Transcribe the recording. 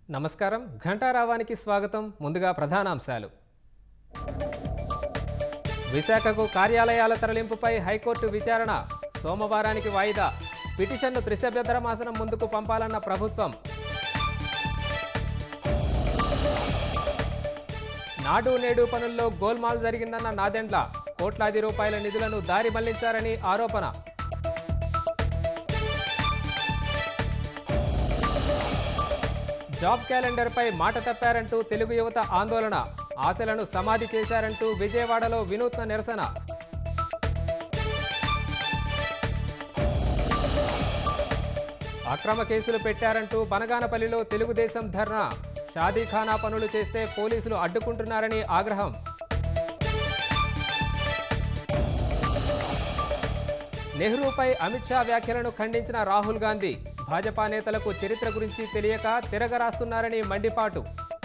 నమస్కారం ఘంటారావానికి స్వాగతం ముందుగా ప్రధానాంశాలు విశాఖకు కార్యాలయాల తరలింపుపై హైకోర్టు విచారణ సోమవారానికి వాయిదా పిటిషన్ను త్రిసభ్య ధర్మాసనం ముందుకు పంపాలన్న ప్రభుత్వం నాడు నేడు పనుల్లో గోల్మాల్ జరిగిందన్న నాదెండ్ల కోట్లాది రూపాయల నిధులను దారి మళ్లించారని ఆరోపణ జాబ్ క్యాలెండర్పై మాట తప్పారంటూ తెలుగు యువత ఆందోళన ఆశలను సమాధి చేశారంటూ విజయవాడలో వినూత్న నిరసన అక్రమ కేసులు పెట్టారంటూ బనగానపల్లిలో తెలుగుదేశం ధర్నా షాదీఖానా పనులు చేస్తే పోలీసులు అడ్డుకుంటున్నారని ఆగ్రహం నెహ్రూపై అమిత్ షా వ్యాఖ్యలను ఖండించిన రాహుల్ గాంధీ భాజపా నేతలకు చరిత్ర గురించి తెలియక తిరగరాస్తున్నారని మండిపాటు